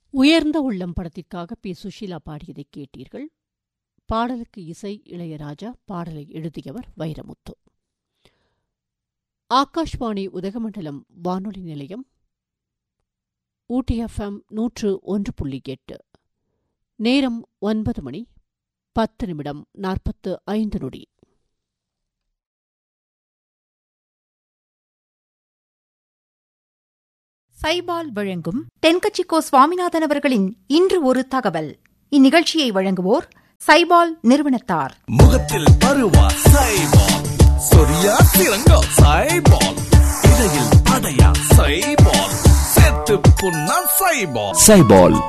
உயர்ந்த உள்ளம் படத்திற்காக பி சுஷீலா பாடியதை கேட்டீர்கள் பாடலுக்கு இசை இளையராஜா பாடலை எழுதியவர் வைரமுத்து ஆகாஷ்வாணி உதகமண்டலம் வானொலி நிலையம் ஊட்டி எஃப்எம் நூற்று ஒன்று புள்ளி எட்டு நேரம் ஒன்பது மணி பத்து நிமிடம் நாற்பத்து ஐந்து நொடி சைபால் வழங்கும் தென்கட்சிக்கோ சுவாமிநாதன் அவர்களின் இன்று ஒரு தகவல் இந்நிகழ்ச்சியை வழங்குவோர் சைபால் நிறுவனத்தார் முகத்தில் பருவா சைபால் சொரியா சிறங்கோ சைபால் இடையில் அடையா சைபால் செத்து புண்ணா சைபால் சைபால்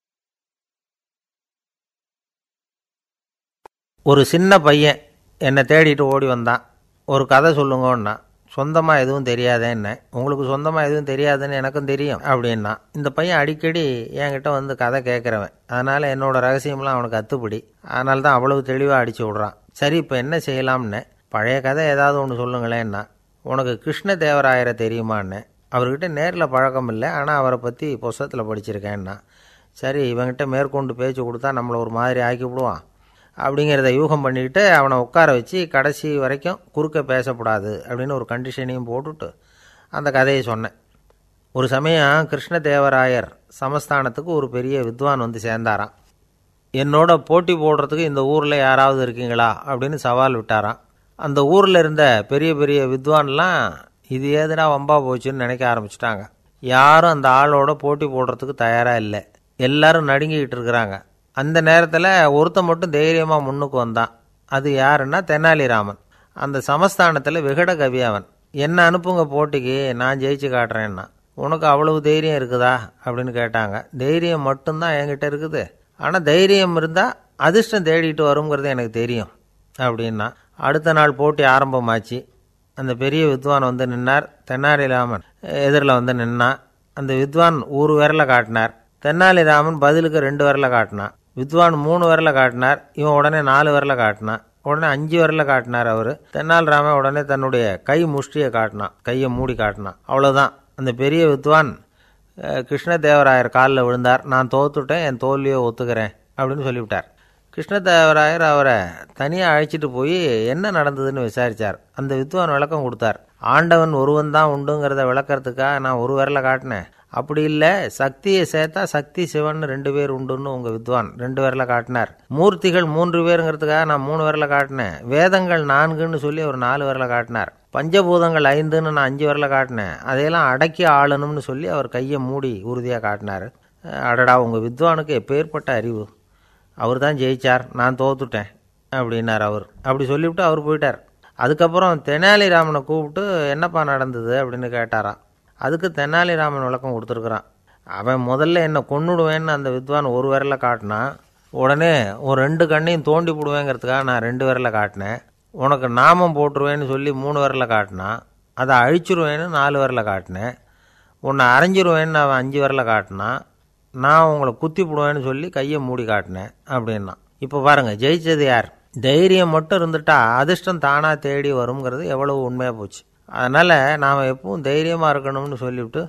ஒரு சின்ன பையன் என்னை தேடிட்டு ஓடி வந்தான் ஒரு கதை சொல்லுங்கன்னா சொந்தமாக எதுவும் தெரியாதேன்னு உங்களுக்கு சொந்தமாக எதுவும் தெரியாதுன்னு எனக்கும் தெரியும் அப்படின்னா இந்த பையன் அடிக்கடி என்கிட்ட வந்து கதை கேட்குறவன் அதனால் என்னோட ரகசியம்லாம் அவனுக்கு அத்துப்படி அதனால தான் அவ்வளவு தெளிவாக அடிச்சு விட்றான் சரி இப்போ என்ன செய்யலாம்னு பழைய கதை ஏதாவது ஒன்று சொல்லுங்களேன்னா உனக்கு கிருஷ்ண தேவராயரை தெரியுமான்னு அவர்கிட்ட நேரில் பழக்கம் இல்லை ஆனால் அவரை பற்றி புஸ்தகத்தில் படிச்சிருக்கேன்னா சரி இவன்கிட்ட மேற்கொண்டு பேச்சு கொடுத்தா நம்மளை ஒரு மாதிரி ஆக்கி விடுவான் அப்படிங்கிறத யூகம் பண்ணிக்கிட்டு அவனை உட்கார வச்சு கடைசி வரைக்கும் குறுக்க பேசக்கூடாது அப்படின்னு ஒரு கண்டிஷனையும் போட்டுட்டு அந்த கதையை சொன்னேன் ஒரு சமயம் கிருஷ்ணதேவராயர் சமஸ்தானத்துக்கு ஒரு பெரிய வித்வான் வந்து சேர்ந்தாராம் என்னோட போட்டி போடுறதுக்கு இந்த ஊரில் யாராவது இருக்கீங்களா அப்படின்னு சவால் விட்டாராம் அந்த ஊரில் இருந்த பெரிய பெரிய வித்வான்லாம் இது ஏதுடா வம்பா போச்சுன்னு நினைக்க ஆரம்பிச்சிட்டாங்க யாரும் அந்த ஆளோட போட்டி போடுறதுக்கு தயாராக இல்லை எல்லாரும் நடுங்கிக்கிட்டு இருக்கிறாங்க அந்த நேரத்தில் ஒருத்தன் மட்டும் தைரியமாக முன்னுக்கு வந்தான் அது யாருன்னா தெனாலிராமன் அந்த சமஸ்தானத்தில் விகட கவி அவன் என்ன அனுப்புங்க போட்டிக்கு நான் ஜெயிச்சு காட்டுறேன்னா உனக்கு அவ்வளவு தைரியம் இருக்குதா அப்படின்னு கேட்டாங்க தைரியம் மட்டும்தான் என்கிட்ட இருக்குது ஆனால் தைரியம் இருந்தால் அதிர்ஷ்டம் தேடிட்டு வருங்கிறது எனக்கு தெரியும் அப்படின்னா அடுத்த நாள் போட்டி ஆரம்பமாச்சு அந்த பெரிய வித்வான் வந்து நின்னார் தென்னாலிராமன் எதிரில் வந்து நின்னான் அந்த வித்வான் ஊர் விரல காட்டினார் தென்னாலிராமன் பதிலுக்கு ரெண்டு விரல காட்டினான் வித்வான் மூணு விரல காட்டினார் இவன் உடனே நாலு விரல காட்டினான் உடனே அஞ்சு விரல காட்டினார் அவர் தென்னாலிராமன் உடனே தன்னுடைய கை முஷ்டியை காட்டினான் கையை மூடி காட்டினான் அவ்வளோதான் அந்த பெரிய வித்வான் கிருஷ்ணதேவராயர் காலில் விழுந்தார் நான் தோத்துட்டேன் என் தோல்வியை ஒத்துக்கிறேன் அப்படின்னு சொல்லிவிட்டார் கிருஷ்ணதேவராயர் அவரை தனியாக அழைச்சிட்டு போய் என்ன நடந்ததுன்னு விசாரித்தார் அந்த வித்வான் விளக்கம் கொடுத்தார் ஆண்டவன் ஒருவன் தான் உண்டுங்கிறத விளக்கறதுக்காக நான் ஒரு விரலை காட்டினேன் அப்படி இல்லை சக்தியை சேர்த்தா சக்தி சிவன் ரெண்டு பேர் உண்டுன்னு உங்கள் வித்வான் ரெண்டு விரல காட்டினார் மூர்த்திகள் மூன்று பேருங்கிறதுக்காக நான் மூணு விரல காட்டினேன் வேதங்கள் நான்குன்னு சொல்லி ஒரு நாலு விரல காட்டினார் பஞ்சபூதங்கள் ஐந்துன்னு நான் அஞ்சு விரல காட்டினேன் அதையெல்லாம் அடக்கி ஆளணும்னு சொல்லி அவர் கையை மூடி உறுதியாக காட்டினார் அடடா உங்கள் வித்வானுக்கு எப்பேற்பட்ட அறிவு அவர் தான் ஜெயிச்சார் நான் தோத்துட்டேன் அப்படின்னார் அவர் அப்படி சொல்லிவிட்டு அவர் போயிட்டார் அதுக்கப்புறம் தெனாலிராமனை கூப்பிட்டு என்னப்பா நடந்தது அப்படின்னு கேட்டாராம் அதுக்கு தெனாலிராமன் விளக்கம் கொடுத்துருக்குறான் அவன் முதல்ல என்னை கொன்னுடுவேன்னு அந்த வித்வான் ஒரு விரல காட்டினான் உடனே ஒரு ரெண்டு கண்ணையும் தோண்டி போடுவேங்கிறதுக்காக நான் ரெண்டு விரல காட்டினேன் உனக்கு நாமம் போட்டுருவேன்னு சொல்லி மூணு விரல காட்டினான் அதை அழிச்சிருவேன்னு நாலு விரல காட்டினேன் உன்னை அரைஞ்சிருவேன்னு அவன் அஞ்சு விரல காட்டினான் நான் உங்களை குத்தி போடுவேன்னு சொல்லி கையை மூடி காட்டினேன் அப்படின்னா இப்போ பாருங்க ஜெயிச்சது யார் தைரியம் மட்டும் இருந்துட்டா அதிர்ஷ்டம் தானாக தேடி வருங்கிறது எவ்வளவு உண்மையாக போச்சு அதனால் நாம் எப்பவும் தைரியமாக இருக்கணும்னு சொல்லிவிட்டு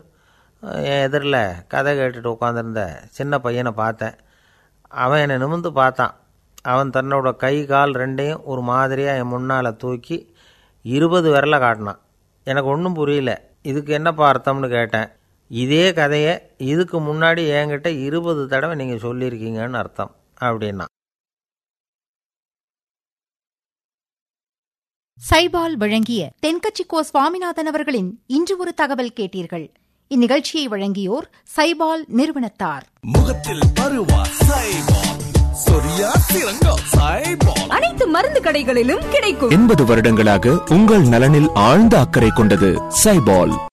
என் எதிரில் கதை கேட்டுட்டு உட்காந்துருந்த சின்ன பையனை பார்த்தேன் அவன் என்னை நிமிந்து பார்த்தான் அவன் தன்னோட கை கால் ரெண்டையும் ஒரு மாதிரியாக என் முன்னால் தூக்கி இருபது விரல காட்டினான் எனக்கு ஒன்றும் புரியல இதுக்கு என்னப்பா அர்த்தம்னு கேட்டேன் இதே கதையை இதுக்கு முன்னாடி என்கிட்ட இருபது தடவை நீங்கள் சொல்லியிருக்கீங்கன்னு அர்த்தம் அப்படின்னா சைபால் வழங்கிய தென்கட்சிக்கோ சுவாமிநாதன் அவர்களின் இன்று ஒரு தகவல் கேட்டீர்கள் இந்நிகழ்ச்சியை வழங்கியோர் சைபால் நிறுவனத்தார் முகத்தில் பருவா சைபால் சொரியா சிறங்கோ சைபால் அனைத்து மருந்து கடைகளிலும் கிடைக்கும் எண்பது வருடங்களாக உங்கள் நலனில் ஆழ்ந்த அக்கறை கொண்டது சைபால்